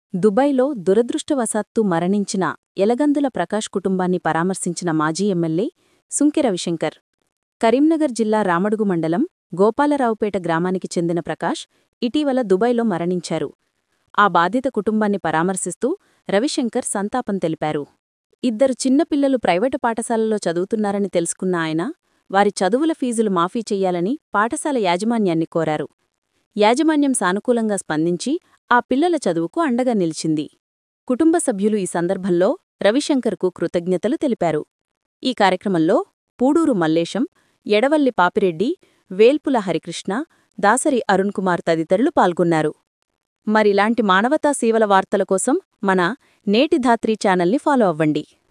దుబాయ్లో దురదృష్టవశాత్తు మరణించిన ఎలగందుల ప్రకాష్ కుటుంబాన్ని పరామర్శించిన మాజీ ఎమ్మెల్యే సుంకె రవిశంకర్ కరీంనగర్ జిల్లా రామడుగు మండలం గోపాలరావుపేట గ్రామానికి చెందిన ప్రకాష్ ఇటీవల దుబాయ్లో మరణించారు ఆ బాధిత కుటుంబాన్ని పరామర్శిస్తూ రవిశంకర్ సంతాపం తెలిపారు ఇద్దరు చిన్నపిల్లలు ప్రైవేటు పాఠశాలలో చదువుతున్నారని తెలుసుకున్న ఆయన వారి చదువుల ఫీజులు మాఫీ చెయ్యాలని పాఠశాల యాజమాన్యాన్ని కోరారు యాజమాన్యం సానుకూలంగా స్పందించి ఆ పిల్లల చదువుకు అండగా నిలిచింది కుటుంబ సభ్యులు ఈ సందర్భంలో రవిశంకర్కు కృతజ్ఞతలు తెలిపారు ఈ కార్యక్రమంలో పూడూరు మల్లేశం ఎడవల్లి పాపిరెడ్డి వేల్పుల హరికృష్ణ దాసరి అరుణ్కుమార్ తదితరులు పాల్గొన్నారు మరిలాంటి మానవతా సేవల వార్తల కోసం మన నేటి ధాత్రి ఛానల్ని ఫాలో అవ్వండి